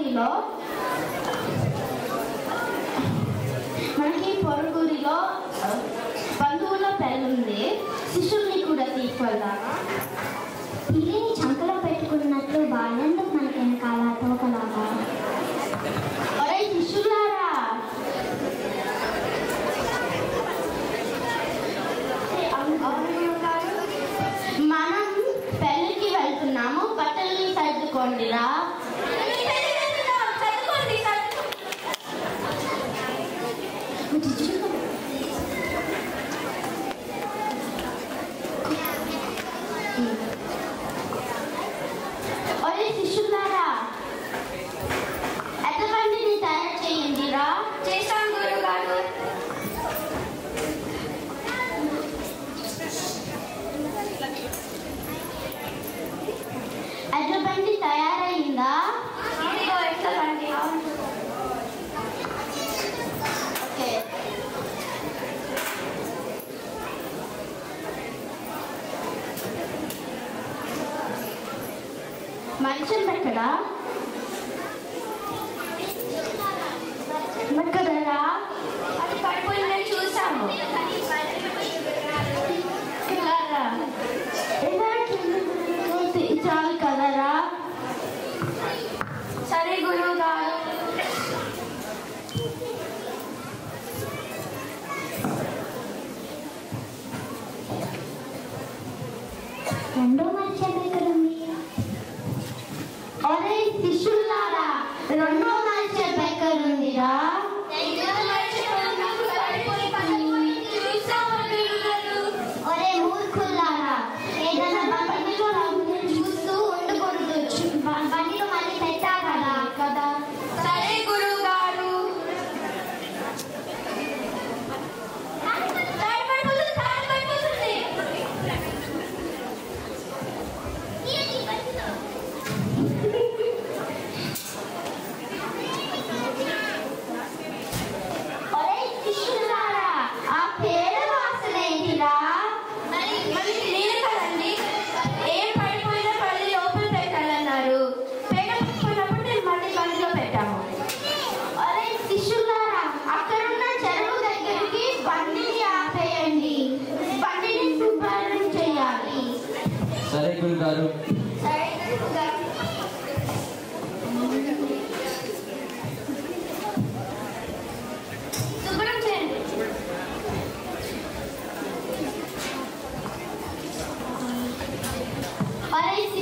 పొరుగురిలో మనకి పొరుగురిలో ఆ, బంధువుల పెళ్ళుంది శిష్యుల్ని కూడా తీసుకెళ్దామా పిల్లిని చంకలో పెట్టుకున్నట్లు బాలెందుకు మనకి వెనకాల తోకలాగా ఒరే శిష్యులారా మనం పెళ్ళికి వెళ్తున్నాము బట్టలు సర్దుకోండిరా ఒరే శిష్యులారా ఎటువంటి తయారు చేయండిరా చేశాం గురుగారు ఎటువంటి తయారైందా ఇదిగో ఎక్కలండి ఓకే మంచం ఎక్కడా ఎక్కడరా అది పడిపోయిందని చూసాము ఇలారా ఇలా కిందకి చాలు కదరా సరే గురువు గారు రెండో మనిషి ఎక్కడుంది ఒరే శిష్యులారా రెండో మంచం ఎక్కడుందిరా ఒరే మూర్ఖులారా ఏదైనా బండిలో రంగుని చూస్తూ ఉండకూడదు చు- బ- బండిలో మళ్ళీ పెట్టా కదా కదా సరే గురువు గారు ఒరే శిష్యులారా ఆ పేరు వాసన ఏంటిరా మరి నేను కదండి ఏం పడిపోయినా పల్లి లోపల పెట్టాలన్నారు పేడ పట్టుకున్నప్పుడు నేను మళ్ళీ బండిలో పెట్టాము ఒరే శిష్యులారా అక్కడున్న చెరువు దగ్గరికి బండిని ఆపేయండి బండిని శుభ్రం చేయాలి సరే గురుగారు సరే గురువు గారు శుభ్రం చేయండి ఒరే